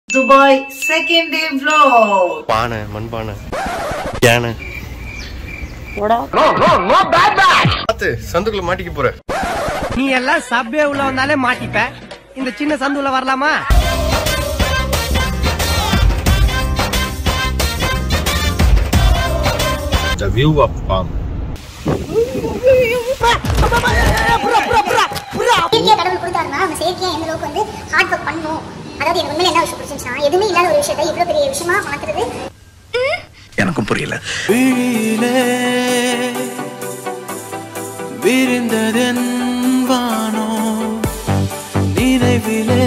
Dubai second day vlog. பானை மண்பானை யானை பார்த்து சந்துக்குள்ள மாட்டிக்க போற நீ எல்லாம் சப்வே உள்ள வந்தாலே மாட்டிப்ப இந்த சின்ன சந்துல வரலாமா த வியூ ஆஃப் பாம் செயற்கையா கடவுள் கொடுத்தாருன்னா அந்த செயற்கையா எந்த அளவுக்கு வந்து ஹார்ட் ஒர்க் பண்ணணும் அதாவது எனக்கு உண்மையில என்ன விஷயம் பிடிச்சிருந்துச்சுன்னா எதுவுமே இல்லாத ஒரு விஷயத்தை இவ்வளவு பெரிய விஷயமா மாத்துறது எனக்கும் புரியல விழியிலே விரிந்ததென் வானோ நினைவிலே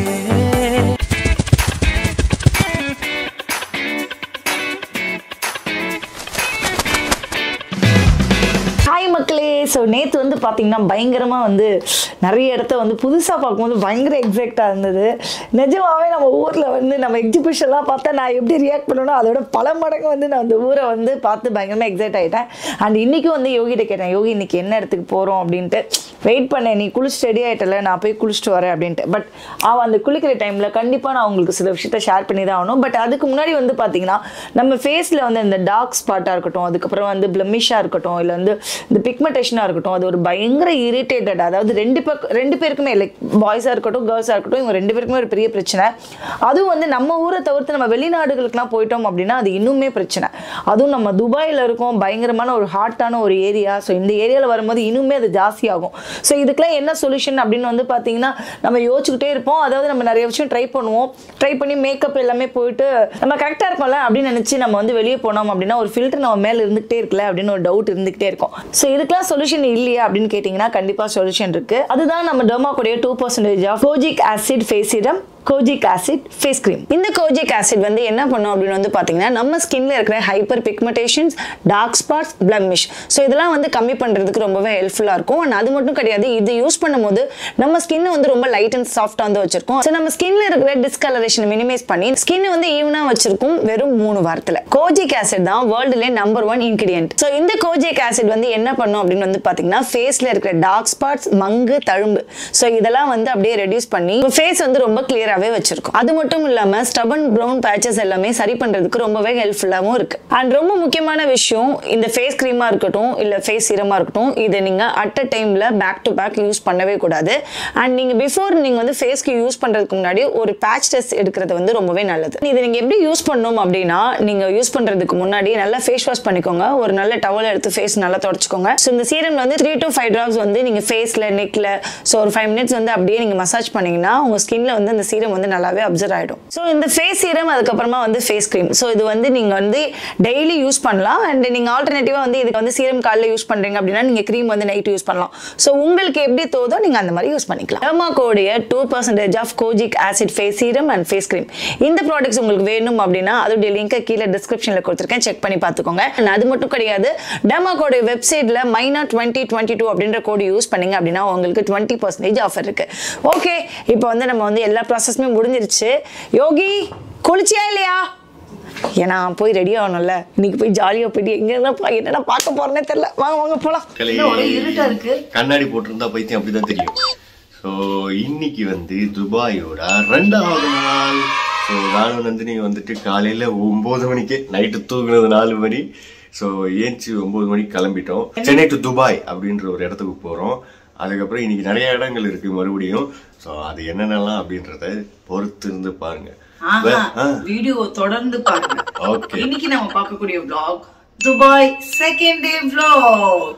ஹாய் மக்களே ஸோ நேற்று வந்து பார்த்தீங்கன்னா பயங்கரமாக வந்து நிறைய இடத்த வந்து புதுசாக பார்க்கும்போது பயங்கர எக்ஸைட்டாக இருந்தது நிஜமாவே நம்ம ஊரில் வந்து நம்ம எக்ஸிபிஷன்லாம் பார்த்தா நான் எப்படி ரியாக்ட் பண்ணணும் அதோட பல மடங்கு வந்து நான் அந்த ஊரை வந்து பார்த்து பயங்கரமாக எக்ஸைட் ஆகிட்டேன் அண்ட் இன்றைக்கும் வந்து யோகிட்ட கேட்டேன் யோகி இன்னைக்கு என்ன இடத்துக்கு போகிறோம் அப்படின்ட்டு வெயிட் பண்ணேன் நீ குளிச்சு ரெடி ஆகிட்டல நான் போய் குளிச்சுட்டு வரேன் அப்படின்ட்டு பட் அவன் அந்த குளிக்கிற டைமில் கண்டிப்பாக நான் உங்களுக்கு சில விஷயத்த ஷேர் பண்ணி தான் ஆகணும் பட் அதுக்கு முன்னாடி வந்து பார்த்தீங்கன்னா நம்ம ஃபேஸில் வந்து இந்த டார்க் ஸ்பாட்டாக இருக்கட்டும் அதுக்கப்புறம் வந்து பிளமிஷாக இருக்கட்டும் இல்லை வந்து இந்த பிக்மெண்டேஷனாக இருக்கட்டும் அது ஒரு பயங்கர இரிட்டேட்டட் அதாவது ரெண்டு பக்கம் ரெண்டு பேருக்குமே லைக் பாய்ஸாக இருக்கட்டும் கேர்ள்ஸாக இருக்கட்டும் இவங்க ரெண்டு பேருக்குமே ஒரு பெரிய பிரச்சனை அதுவும் வந்து நம்ம ஊரை தவிர்த்து நம்ம வெளிநாடுகளுக்குலாம் போயிட்டோம் அப்படின்னா அது இன்னுமே பிரச்சனை அதுவும் நம்ம துபாயில் இருக்கோம் பயங்கரமான ஒரு ஹாட்டான ஒரு ஏரியா ஸோ இந்த ஏரியாவில் வரும்போது இன்னுமே அது ஜாஸ்தியாகும் ஸோ இதுக்கெல்லாம் என்ன சொல்யூஷன் அப்படின்னு வந்து பார்த்தீங்கன்னா நம்ம யோசிச்சுக்கிட்டே இருப்போம் அதாவது நம்ம நிறைய விஷயம் ட்ரை பண்ணுவோம் ட்ரை பண்ணி மேக்கப் எல்லாமே போயிட்டு நம்ம கரெக்டாக இருக்கோம்ல அப்படின்னு நினச்சி நம்ம வந்து வெளியே போனோம் அப்படின்னா ஒரு ஃபில்டர் நம்ம மேலே இருந்துகிட்டே இருக்கல அப்படின்னு ஒரு டவுட் இருந்துகிட்டே இருக்கும் ஸோ இதுக்கெல்லாம் சொல்யூஷன் இல்லையா அப்படின்னு கேட்டிங்கன்னா கண்டிப்பாக சொல்யூஷன் இருக்குது அதுதான் நம்ம டெர்மாக்குடைய two percentage of kojic acid face serum kojic acid face cream இந்த கோஜிக் ஆசிட் வந்து என்ன பண்ணும் அப்படின்னு வந்து பார்த்தீங்கன்னா நம்ம ஸ்கின்ல இருக்கிற hyper pigmentations dark spots blemish so இதெல்லாம் வந்து கம்மி பண்ணுறதுக்கு ரொம்பவே ஹெல்ப்ஃபுல்லாக இருக்கும் அண்ட் அது மட்டும் கிடையாது இது யூஸ் பண்ணும்போது நம்ம ஸ்கின் வந்து ரொம்ப லைட் அண்ட் சாஃப்டாக வந்து வச்சிருக்கும் ஸோ நம்ம ஸ்கின்ல இருக்கிற டிஸ்கலரேஷன் மினிமைஸ் பண்ணி ஸ்கின் வந்து ஈவனாக வச்சிருக்கும் வெறும் மூணு வாரத்தில் கோஜிக் ஆசிட் தான் வேர்ல்டுலேயே நம்பர் ஒன் இன்கிரியன்ட் ஸோ இந்த கோஜிக் ஆசிட் வந்து என்ன பண்ணும் அப்படின்னு வந்து பார்த்தீங்கன்னா ஃபேஸில் இருக்கிற டார்க் ஸ்பாட்ஸ் மங்கு தழும்பு ஸோ இதெல்லாம் வந்து அப்படியே ரெடியூஸ் பண்ணி ஃபேஸ் வந்து ரொம்ப கிளியராகவே வச்சிருக்கும் அது மட்டும் இல்லாமல் ஸ்டபன் ப்ரௌன் பேச்சஸ் எல்லாமே சரி பண்ணுறதுக்கு ரொம்பவே ஹெல்ப்ஃபுல்லாகவும் இருக்கு அண்ட் ரொம்ப முக்கியமான விஷயம் இந்த ஃபேஸ் க்ரீமாக இருக்கட்டும் இல்லை ஃபேஸ் சீரமாக இருக்கட்டும் இதை நீங்கள் அட் அ டைமில் பேக் டு பேக் யூஸ் பண்ணவே கூடாது அண்ட் நீங்கள் பிஃபோர் நீங்கள் வந்து ஃபேஸ்க்கு யூஸ் பண்ணுறதுக்கு முன்னாடி ஒரு பேட்ச் டெஸ்ட் எடுக்கிறது வந்து ரொம்பவே நல்லது இதை நீங்கள் எப்படி யூஸ் பண்ணணும் அப்படின்னா நீங்கள் யூஸ் பண்ணுறதுக்கு முன்னாடி நல்லா ஃபேஸ் வாஷ் பண்ணிக்கோங்க ஒரு நல்ல டவல் எடுத்து ஃபேஸ் நல்லா தொடச்சிக்கோங்க ஸோ இந்த சீரம்ல வந்து த்ரீ டு ஃபைவ் ட்ராப்ஸ் வந்து நீங்கள் ஃபேஸில் நெக்கில் ஸோ ஒரு ஃபைவ் மினிட்ஸ் வந்து அப்படியே நீங்கள் மசாஜ் பண்ணீங்கன்னா உங்கள் ஸ்கின்ல வந்து அந்த சீரம் வந்து நல்லாவே அப்சர்வ் ஆகிடும் ஸோ இந்த ஃபேஸ் சீரம் அதுக்கப்புறமா வந்து ஃபேஸ் க்ரீம் ஸோ இது வந்து நீங்கள் வந்து டெய்லி யூஸ் பண்ணலாம் அண்ட் நீங்கள் ஆல்டர்னேட்டிவாக வந்து இதுக்கு வந்து சீரம் காலைல யூஸ் பண்ணுறீங்க அப்படின்னா நீங்கள் க்ரீம் வந்து நைட் யூஸ் பண்ணலாம் ஸோ உங்களுக்கு எப்படி தோதோ நீங்கள் அந்த மாதிரி யூஸ் பண்ணிக்கலாம் டெர்மாக்கோடைய two percentage of kojic acid face serum and face cream இந்த ப்ராடக்ட்ஸ் உங்களுக்கு வேணும் அப்படின்னா அதோடைய லிங்கை கீழே டிஸ்கிரிப்ஷனில் கொடுத்துருக்கேன் செக் பண்ணி பார்த்துக்கோங்க And அது மட்டும் கிடையாது டெர்மாக்கோடைய வெப்சைட்டில் மைனா டுவெண்ட்டி டுவெண்ட்டி டூ அப்படின்ற கோடு யூஸ் பண்ணீங்க அப்படின்னா உங்களுக்கு டுவெண்ட்டி பர்சன்டேஜ் ஆஃபர் இருக்கு ஓகே இப்போ வந்து நம்ம வந்து எல்லா ப்ராசஸுமே முடிஞ்சிருச்சு யோகி குளிச்சியா இல்லையா ஏன்னா போய் ரெடி ஆகணும்ல இன்னைக்கு போய் ஜாலியாக போயிட்டு எங்க என்னடா பார்க்க போறேனே தெரியல வாங்க வாங்க போலாம் என்ன ஒரே இருட்டா இருக்கு கண்ணாடி போட்டிருந்தா பைத்தியம் அப்படிதான் தெரியும் ஸோ இன்னைக்கு வந்து துபாயோட ரெண்டாவது நாள் ஸோ நானும் நந்தினி வந்துட்டு காலையில ஒன்பது மணிக்கு நைட்டு தூங்குனது நாலு மணி ஸோ ஏஞ்சி ஒன்பது மணிக்கு கிளம்பிட்டோம் சென்னை டு துபாய் அப்படின்ற ஒரு இடத்துக்கு போறோம் அதுக்கப்புறம் இன்னைக்கு நிறைய இடங்கள் இருக்கு மறுபடியும் ஸோ அது என்னென்னலாம் அப்படின்றத பொறுத்து இருந்து பாருங்க ஆஹா வீடியோ தொடர்ந்து பாருங்க ஓகே இன்னைக்கு நம்ம பார்க்கக்கூடிய vlog Dubai second day vlog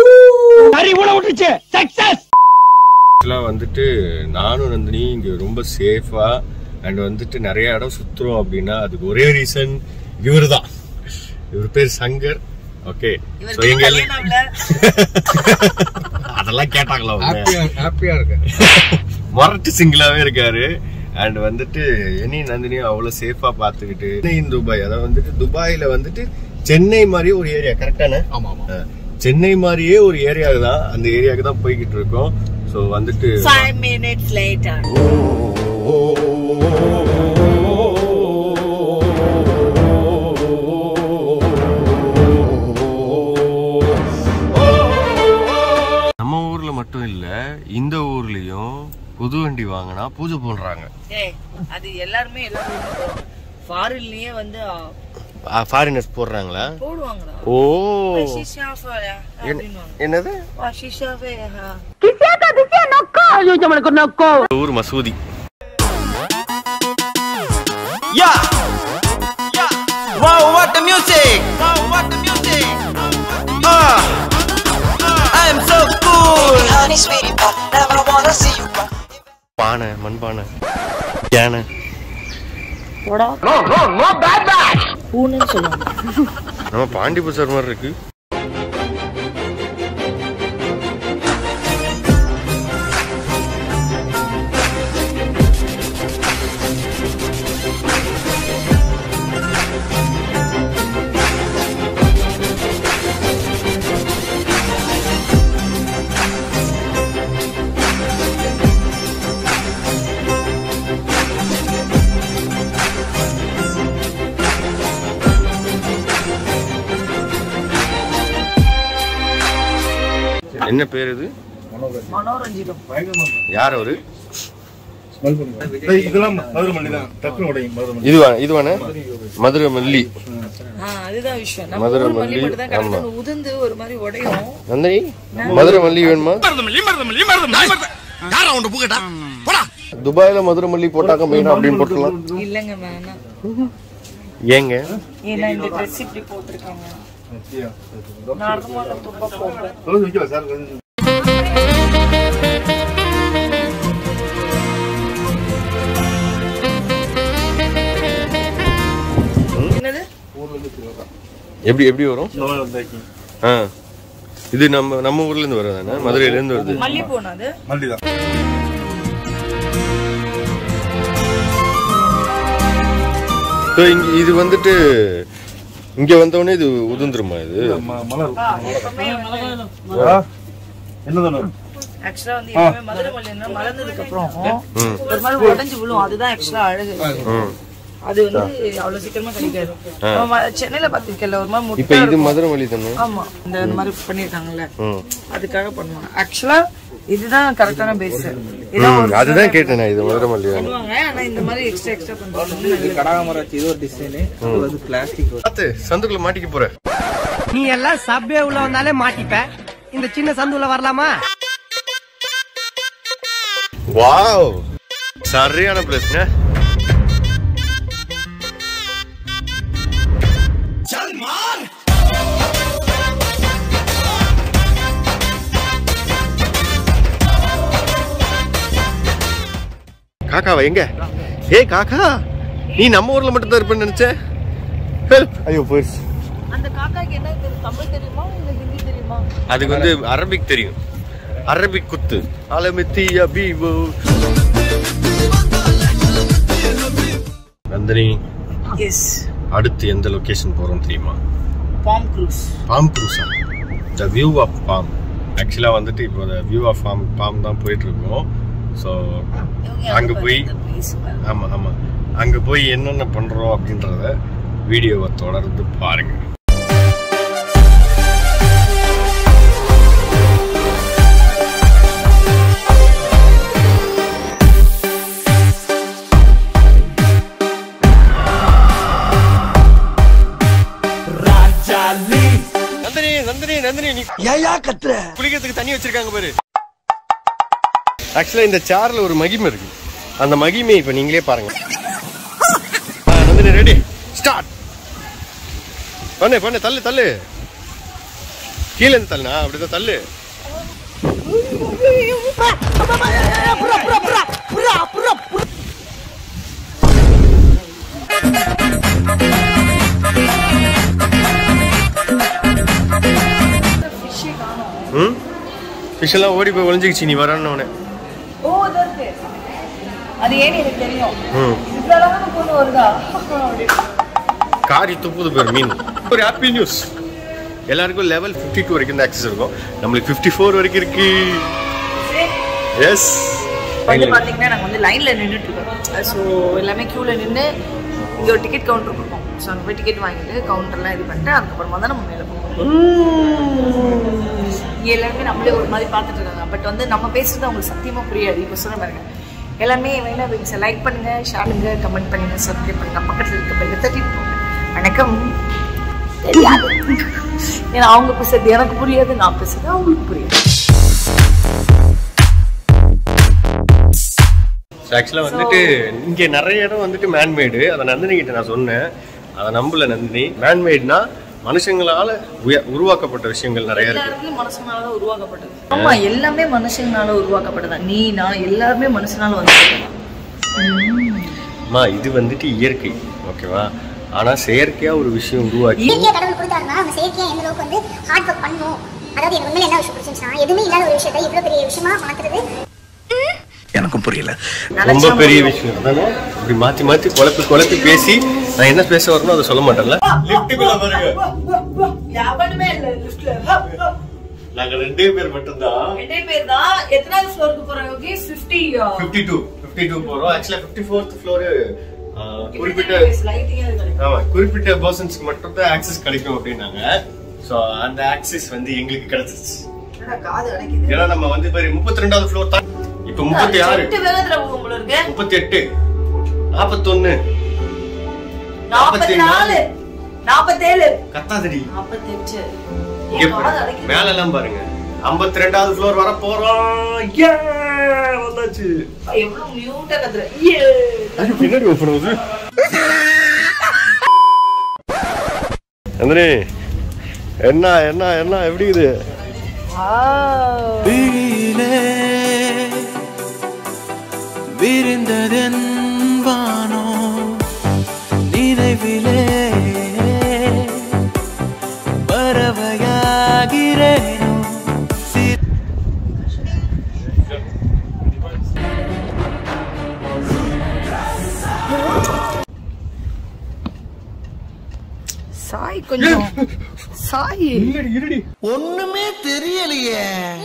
சரி உள்ள விட்டுருச்சு சக்சஸ் ஆக்சுவலாக வந்துட்டு நானும் நந்தினி இங்கே ரொம்ப சேஃபாக அண்ட் வந்துட்டு நிறைய இடம் சுற்றுறோம் அப்படின்னா அதுக்கு ஒரே ரீசன் இவர் தான் இவர் பேர் சங்கர் ஓகே ஸோ எங்க எல்லாம் அதெல்லாம் கேட்டாங்களா அவங்க ஹாப்பியா இருக்கு மொரட்டு சிங்கிளாவே இருக்காரு அண்ட் வந்துட்டு எனி நந்தினியும் அவ்வளவு சேஃபா பாத்துக்கிட்டு சென்னை துபாய் அதாவது வந்துட்டு துபாயில வந்துட்டு சென்னை மாதிரியே ஒரு ஏரியா கரெக்டான ஆமா ஆமா சென்னை மாதிரியே ஒரு ஏரியா தான் அந்த ஏரியாவுக்கு தான் போய்கிட்டு இருக்கோம் ஸோ வந்துட்டு five minutes later நம்ம ஊர்ல மட்டும் இல்ல இந்த ஊர்லயும் புது வண்டி வாங்கினா பூஜை போடுறாங்க அது எல்லாருமே எல்லாரும் ஃபாரின்லயே வந்து ஆ, ஃபாரினர்ஸ் போடுறாங்களா போடுவாங்கடா ஓ ஷிஷாஃபா என்ன- என்னது ஷிஷாஃபே ஊர் மசூதி Wow, what the music! Wow, what the music! Ah, I'm so cool. Honey, sweetie pie, never wanna see you cry. பானை மண்பானை யானை பூனைன்னு சொல்லுவாங்க நம்ம பாண்டி பசார் மாதிரி இருக்கு என்ன பேர் இது மனோரஞ்சிதம் யார் அவரு இதெல்லாம் மதுரை மல்லி தான் டக்குனு உடையும் மதுரை மல்லி இதுவா இதுவானே மதுரை மல்லி ஆ, அதுதான் விஷயம் நம்ம மதுரை ஊர் மல்லி மல்லி, மட்டும் தான் கரெக்டா ஆமா. உதிர்ந்து ஒரு மாதிரி உடையும் நந்தினி மதுரை மல்லி வேணுமா துபாயில மதுரை மல்லி போட்டாக்க மெயினா அப்படின்னு போட்டுலாம் இல்லங்க வேணாம் ஏங்க ஏன்னா இந்த ட்ரெஸ் இப்படி போட்டிருக்காங்க நார்மலா துப்பா போடுறேன் சொல்லுங்க வைக்கல சார் கொஞ்சம் என்னது எப்படி எப்படி வரும் இந்த மாதிரி வந்தாக்கி ஆ இது நம்ம நம்ம ஊர்ல இருந்து வருதானே மதுரையில இருந்து வருது மல்லி போனா அது மல்லி தான் So, இங்க இது வந்துட்டு இங்க வந்தவொடனே இது உதிர்ந்துருமா இது ம- மலர் எப்பவுமே ஆ? என்ன தானே ஆக்சுவலா வந்து எப்பவுமே மதுரை மல்லின்னா மலர்ந்ததுக்கு அப்புறம் ம். ஒரு மாதிரி உடைஞ்சு விழும் அதுதான் ஆக்சுவலா அழகு ம். அது வந்து அவ்வளவு சீக்கிரமா கிடைக்காது நம்ம ம- சென்னையில பாத்திருக்கல ஒரு மாதிரி இப்ப முட்டை இது மதுரை மல்லி தானே ஆமா இந்த இந்த மாதிரி பண்ணிருக்காங்கல்ல ம். அதுக்காக பண்ணுவாங்க ஆக்சுவலா இதுதான் கரெக்டான பேஸ் ம், அதுதான் கேட்டேன் நான் இது மதுரை மல்லி தானே பண்ணுவாங்க ஆனா இந்த மாதிரி எக்ஸ்ட்ரா எக்ஸ்ட்ரா பண்றாங்க கடாமராட்சி இது ஒரு டிசைனு அது வந்து பிளாஸ்டிக் பார்த்து சந்துக்குள்ள மாட்டிக்க போற நீ எல்லாம் சப்வே உள்ள வந்தாலே மாட்டிப்ப இந்த சின்ன சந்துல வரலாமா வாவ் சரியான பிளேஸ்ங்க காக்காவா எங்க ஏய் காக்கா நீ நம்ம ஊர்ல மட்டும் தான் இருப்பேன்னு நினைச்சேன் Help. ஐயோ போயிடுச்சு அந்த காக்காக்கு என்ன தெரியும் தமிழ் தெரியுமா இல்ல ஹிந்தி தெரியுமா அதுக்கு வந்து அரபிக் தெரியும் அரபிக் குத்து அலமித்தி அபீபு நந்தினி எஸ் அடுத்து எந்த லொகேஷன் போறோம் தெரியுமா பாம் க்ரூஸ் பாம் க்ரூஸா த வியூ ஆஃப் பாம் ஆக்சுவலாக வந்துட்டு இப்போ the view of Palm Palm தான் போயிட்டு இருக்கோம் ஸோ அங்க போய் ஆமா ஆமா அங்க போய் என்னென்ன பண்றோம் அப்படின்றத வீடியோவை தொடர்ந்து பாருங்க நந்தினி நந்தினி நந்தினி நீ ஏயா கத்துற குளிக்கிறதுக்கு தண்ணி வச்சிருக்காங்க பாரு ஆக்சுவலா இந்த சேர்ல ஒரு மகிமை இருக்கு அந்த மகிமை இப்ப நீங்களே பாருங்க ஆ, நந்தினி ரெடி ஸ்டார்ட் பண்ணு பண்ணு தள்ளு தள்ளு கீழே இருந்து தள்ளுனா அப்படிதான் தள்ளு ம் ஃபிஷ் எல்லாம் ஓடி போய் ஒளிஞ்சிக்கிச்சு நீ வரன்னு ஓ அது இருக்கு அது ஏன்னு எனக்கு தெரியும் ம் இவ்வளவு அழகான பொண்ணு வருதா காரி துப்புது பேர் மீன் ஒரு ஹாப்பி நியூஸ் எல்லாருக்கும் லெவல் ஃபிஃப்டி டூ வரைக்கும் தான் ஆக்சஸ் இருக்கும் நம்மளுக்கு ஃபிஃப்டி ஃபோர் வரைக்கும் இருக்கு எஸ் வந்து பாத்தீங்கன்னா நாங்க வந்து லைன்ல நின்னுட்டு இருக்கோம் ஸோ எல்லாமே கியூல நின்று இங்க ஒரு டிக்கெட் கவுண்டர் கொடுப்போம் ஸோ அங்க போய் டிக்கெட் வாங்கிட்டு கவுண்டர்லாம் இது பண்ணிட்டு அதுக்கப்புறமா தான் நம்ம மேல போவோம் இங்க எல்லாருமே நம்மளே ஒரு மாதிரி பார்த்துட்டு இருக்காங்க பட் வந்து நம்ம பேசுறது அவங்களுக்கு சத்தியமா புரியாது இப்போ சொல்ல பாருங்க எல்லாமே வேணா விங்ஸை லைக் பண்ணுங்க ஷேர் பண்ணுங்க கமெண்ட் பண்ணுங்க சப்ஸ்கிரைப் பண்ணுங்க பக்கத்தில் இருக்க பெல்ல தட்டிட்டு போங்க வணக்கம் தெரியாது ஏன்னா அவங்க பேசுறது எனக்கு புரியாது நான் பேசுறது அவங்களுக்கு புரியாது ஆக்சுவலாக வந்துட்டு இங்கே நிறைய இடம் வந்துட்டு மேன்மேடு அதை நந்தினி கிட்ட நான் சொன்னேன் அதை நம்பல நந்தினி மேன்மேட்னா மனுஷங்களால உய- உருவாக்கப்பட்ட விஷயங்கள் நிறைய இருக்கு எல்லாருமே மனுஷனால தான் உருவாக்கப்பட்டது ஆமா எல்லாமே மனுஷனால உருவாக்கப்பட்டதா நீ நான் எல்லாருமே மனுஷனால வந்து அம்மா இது வந்துட்டு இயற்கை ஓகேவா ஆனா செயற்கையா ஒரு விஷயம் உருவாக்கி இயற்கையா கடவுள் கொடுத்தாருன்னா நம்ம செயற்கையா எந்த அளவுக்கு வந்து ஹார்ட் ஒர்க் பண்ணணும் அதாவது எனக்கு உண்மையில என்ன விஷயம் பிடிச்சிருந்துச்சுன்னா எதுவுமே இல்லாத ஒரு விஷயத்தை இவ்வளவு பெரிய விஷயமா மாத்துறது எனக்கும் புரியல ரொம்ப பெரிய விஷயம் அதானே இப்படி மாத்தி மாத்தி குழப்பி குழப்பி பேசி நான் என்ன பேச வரணும் அதை சொல்ல மாட்டேன்ல லிஃப்ட்டுக்குள்ள பாருங்க எவனுமே இல்ல லிஃப்ட்ல நாங்க ரெண்டே பேர் மட்டும்தான் ரெண்டே பேர் தான் எத்தனாவது ஃப்ளோருக்கு போறாங்க fifty fifty two fifty two போறோம் ஆக்சுவலா ஃபிஃப்டி ஃபோர்த் ஃப்ளோரு குறிப்பிட்ட லைட்டிங்கே கிடைக்கும் ஆமா குறிப்பிட்ட பர்சன்ஸ்க்கு மட்டும் தான் ஆக்சஸ் கிடைக்கும் அப்படின்னாங்க சோ அந்த ஆக்சஸ் வந்து எங்களுக்கு கிடைச்சிருச்சு என்னடா காது அடைக்குது ஏன்னா நம்ம வந்து பாரு முப்பத்தி ரெண்டாவது ஃப்ளோர் தான் இப்ப முப்பத்தி ஆறு எட்டு வேகத்துல போகும் போல இருக்கு முப்பத்தி எட்டு நாப்பத்தொன்னு நாற்பத்தி நாலு நாற்பத்தேழு கத்தாதடி நாற்பத்தெட்டு இங்க பாரு. மேல எல்லாம் பாருங்க ஐம்பத்தி ரெண்டாவது ஃப்ளோர் வர போறோம் Yeah! வந்தாச்சு எவ்வளவு மியூட்டா கத்துற அது பின்னாடி ஓப்பன் ஆகுது நந்தினி என்ன என்ன என்ன எப்படி இது விழியிலே விரிந்ததென் வானோ நினைவிலே பறவையாகிறேனோ சி- சாய் கொஞ்சம் சாய் ஒண்ணுமே தெரியலையே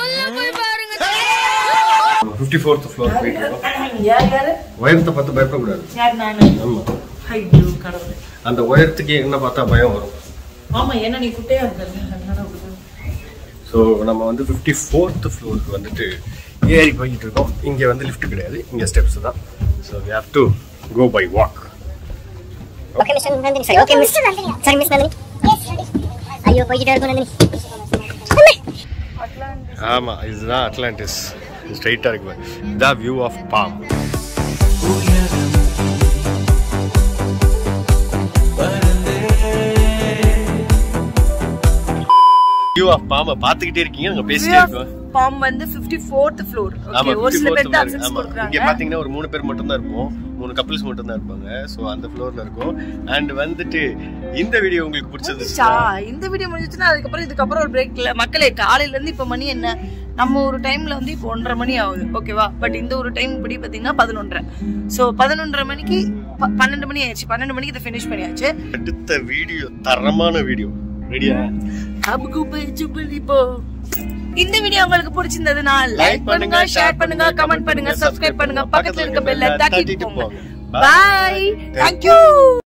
ஃபிஃப்டி ஃபோர்த் ஃப்ளோர் போயிட்டு இருக்கோம் யார் யாரு உயரத்தை பார்த்து பயப்படக்கூடாது யார் நானு ஆமா ஐயோ கடவுளே அந்த உயரத்துக்கு என்ன பார்த்தா பயம் வரும் ஆமா ஏன்னா நீ குட்டையா இருக்க அதனால அப்படிதான். ஸோ நம்ம வந்து ஃபிஃப்டி ஃபோர்த் ஃப்ளோருக்கு வந்துட்டு ஏறி போய்கிட்டு இருக்கோம் இங்கே வந்து லிஃப்ட் கிடையாது இங்கே ஸ்டெப்ஸ் தான் so we have to go by walk okay miss Nandini சரி ஓகே மிஸ் சரி மிஸ் நந்தினி ஐயோ போய்கிட்டே இருக்கும் நந்தினி ஆமாம் இதுதான் அட்லாண்டிஸ் ஸ்ட்ரைட்டாக இருக்கு பாரு. இதான் view of Palm view of பாமை பார்த்துக்கிட்டே இருக்கீங்க நாங்கள் பேசிட்டே இருக்கோம் பாம் வந்து 54th ஃப்ளோர் ஆமா ஓகே ஒரு சில 54th பேர் தான் மாதிரி. அக்சஸ் ஆமா. கொடுக்குறாங்க இங்க பாத்தீங்கன்னா ஒரு மூணு பேர் மட்டும் தான் இருப்போம் மூணு கப்பிள்ஸ் மட்டும் தான் இருப்பாங்க சோ அந்த ஃப்ளோர்ல இருக்கும் அண்ட் வந்துட்டு இந்த வீடியோ உங்களுக்கு பிடிச்சிருந்துச்சா சா, இந்த வீடியோ முடிஞ்சிச்சுன்னா அதுக்கப்புறம் இதுக்கப்புறம் ஒரு பிரேக் இல்ல மக்களே காலையில இருந்து இப்ப மணி என்ன நம்ம ஒரு டைம்ல வந்து இப்போ ஒன்றரை மணி ஆகுது ஓகேவா பட் இந்த ஒரு டைம் படி பாத்தீங்கன்னா பதினொன்றரை சோ பதினொன்றரை மணிக்கு ப- பன்னெண்டு மணி ஆயிடுச்சு பன்னெண்டு மணிக்கு இதை ஃபினிஷ் பண்ணியாச்சு அடுத்த வீடியோ தரமான வீடியோ ரெடியா அபுகு பேச்சு போ இந்த வீடியோ உங்களுக்கு பிடிச்சிருந்ததுன்னா லைக் பண்ணுங்க ஷேர் பண்ணுங்க கமெண்ட் பண்ணுங்க சப்ஸ்கிரைப் பண்ணுங்க பக்கத்துல இருக்க பெல்ல தட்டிட்டு போங்க பாய் தேங்க்யூ